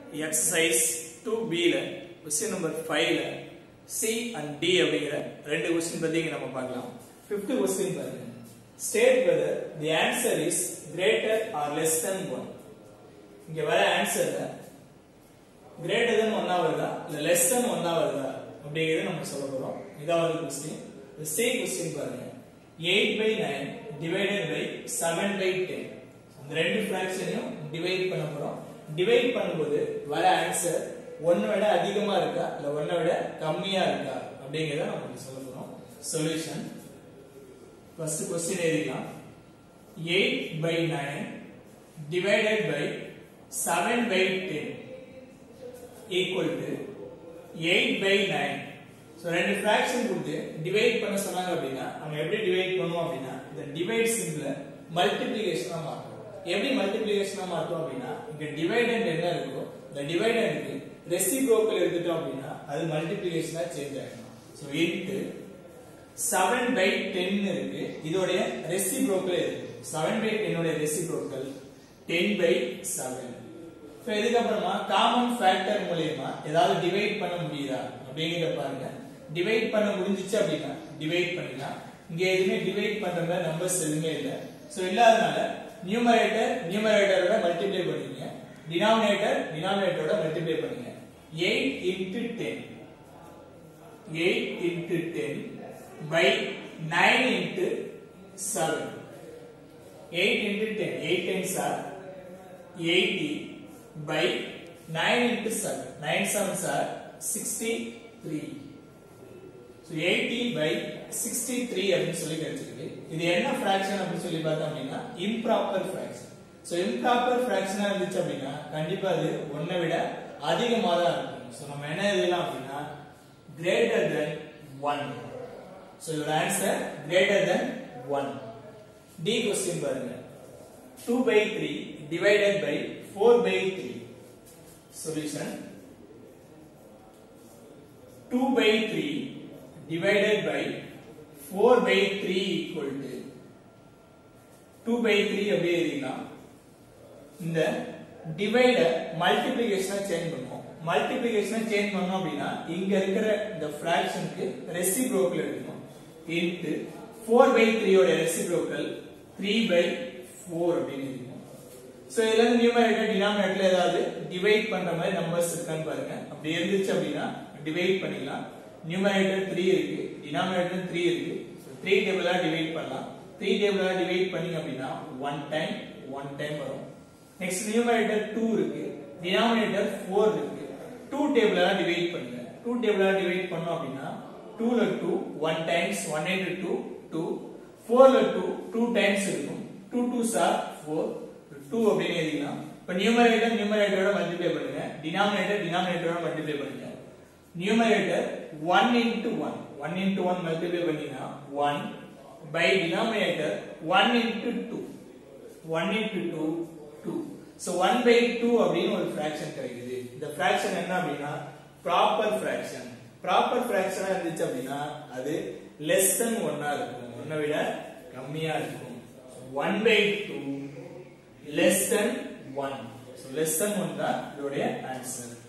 Exercise two பியில் question number ஃபைவ்ல C and D அப்படிங்கிற ரெண்டு கொஸ்டின் பத்தி இங்க நம்ம பார்க்கலாம் ஃபிஃப்த் கொஸ்டின் பாருங்க state whether the answer is greater or less than one இங்க வர ஆன்சர்ல கிரேட்டர் தென் ஒன்னா வருதா இல்ல லெஸ் தென் ஒன்னா வருதா அப்படிங்கிறது நம்ம சொல்ல போறோம் இதாவது கொஸ்டின் சி கொஸ்டின் பாருங்க eight by nine divided by seven by ten இந்த ரெண்டு ஃபிராக்ஷனையும் டிவைட் பண்ண போறோம் டிவைட் பண்ணும்போது வர ஆன்சர் ஒன்னை விட அதிகமா இருக்கா இல்ல ஒன்னை விட கம்மியா இருக்கா அப்படிங்கறத நம்ம சொல்ல போறோம் சொல்யூஷன் ஃபர்ஸ்ட் கொஸ்டின் எழுதிக்கலாம் 8 by 9 divided by 7 by 10 equal to 8 by 9 so ரெண்டு ஃபிராக்ஷன் கொடுத்து டிவைட் பண்ண சொன்னாங்க அப்படின்னா நம்ம எப்படி டிவைட் பண்ணுவோம் அப்படின்னா இந்த டிவைட் சிம்பிள மல்டிப்ளிகேஷனா மாற்றுவோம் எப்படி மல்டிப்ளிகேஷனா மாற்றுவோம் அப்படின்னா இங்க டிவைடண்ட் என்ன இருக்கோ இந்த டிவைடண்ட்க்கு ரெசிப்ரோக்கல் எடுத்துட்டோம் அப்படின்னா அது மல்டிப்ளிகேஷனா சேஞ்ச் ஆகிடும் so into seven by ten இருக்கு இதோடைய ரெசிப்ரோக்கல் இருக்கு செவன் பை டென்னோட reciprocal ten by seven so இதுக்கப்புறமா காமன் ஃபேக்டர் மூலியமா ஏதாவது டிவைட் பண்ண முடியுதா அப்படிங்கிறத பாருங்க டிவைட் பண்ண முடிஞ்சிச்சு அப்படின்னா டிவைட் பண்ணிக்கலாம் இங்க எதுவுமே டிவைட் பண்ற மாதிரி நம்பர்ஸ் எதுவுமே இல்லை ஸோ இல்லாதனால நியூமரேட்டர் நியூமரேட்டரோட மல்டிப்ளை பண்ணுவீங்க டினாமினேட்டர் டினாமினேட்டரோட மல்டிப்ளை பண்ணுங்க eight into ten eight into ten by 9 into 7. 8 into 10. 8 tens are 80 by 9 into 7. 9 sevens are 63. So 80 by 63 அப்படின்னு சொல்லி கிடைச்சிருக்கு இது என்ன ஃபிராக்ஷன் அப்படின்னு சொல்லி பார்த்தோம் அப்படின்னா இம்ப்ராப்பர் ஃபிராக்ஷன் ஸோ இம்ப்ராப்பர் ஃபிராக்ஷனா இருந்துச்சு அப்படின்னா கண்டிப்பா அது ஒன்னை விட அதிகமாக தான் இருக்கும் ஸோ நம்ம என்ன எழுதலாம் அப்படின்னா greater than one So your answer greater than 1. D question பாருங்க 2 by 3 divided by 4 by 3. Solution 2 by 3 divided by 4 by 3 equal to 2 by 3 அப்படியே எழுதிக்கலாம் இந்த டிவைடர் மல்டிப்ளிகேஷனை சேஞ்ச் பண்ணுவோம் மல்டிப்ளிகேஷனை சேஞ்ச் பண்ணோம் அப்படின்னா இங்க இருக்கிற இந்த ஃபிராக்ஷனுக்கு ரெசிப்ரோக்கல் எடுக்கணும் இன்ட்டு ஃபோர் பை த்ரீயோட ரெசிப்ரோக்கல் த்ரீ பை ஃபோர் அப்படின்னு இருக்கும் ஸோ இதுல இருந்து நியூமரேட்டர் டினாமினேட்டர்ல ஏதாவது டிவைட் பண்ற மாதிரி நம்பர்ஸ் இருக்கான்னு பாருங்க அப்படி இருந்துச்சு அப்படின்னா டிவைட் பண்ணிக்கலாம் நியூமரேட்டர் த்ரீ இருக்கு டினாமினேட்டர் த்ரீ இருக்கு த்ரீ டேபிளா டிவைட் பண்ணலாம் த்ரீ டேபிளா டிவைட் பண்ணீங்க அப்படின்னா ஒன் டைம் ஒன் டைம் வரும் நெக்ஸ்ட் நியூமரேட்டர் டூ இருக்கு டினாமினேட்டர் ஃபோர் இருக்கு டூ டேபிளா டிவைட் பண்ணுங்க டூ டேபிளா டிவைட் பண்ணோம் அப்படின்னா 2 ல 2 1 times 1 into 2 2 4 ல 2 2 times இருக்கும் 2 2s are 4 2 அப்படின்னு எழுதிக்கலாம் இப்ப நியூமரேட்டர் நியூமரேட்டரோட மல்டிப்ளை பண்ணுங்க டினாமினேட்டர் டினாமினேட்டரோட மல்டிப்ளை பண்ணுங்க நியூமரேட்டர் 1 into 1 1 into 1 மல்டிப்ளை பண்ணீங்கன்னா 1 by denominator 1 into 2 1 into 2 2 so 1 by 2 அப்படின்னு ஒரு fraction கிடைக்குது இந்த fraction என்ன அப்படின்னா ப்ராப்பர் fraction ப்ராப்பர் ஃபிராக்ஷனா இருந்துச்சு அப்படின்னா அது லெஸ் தென் ஒன்னா இருக்கும் ஒன்னை விட கம்மியா இருக்கும் one by two less than one less than one தான் இதோடைய ஆன்சர்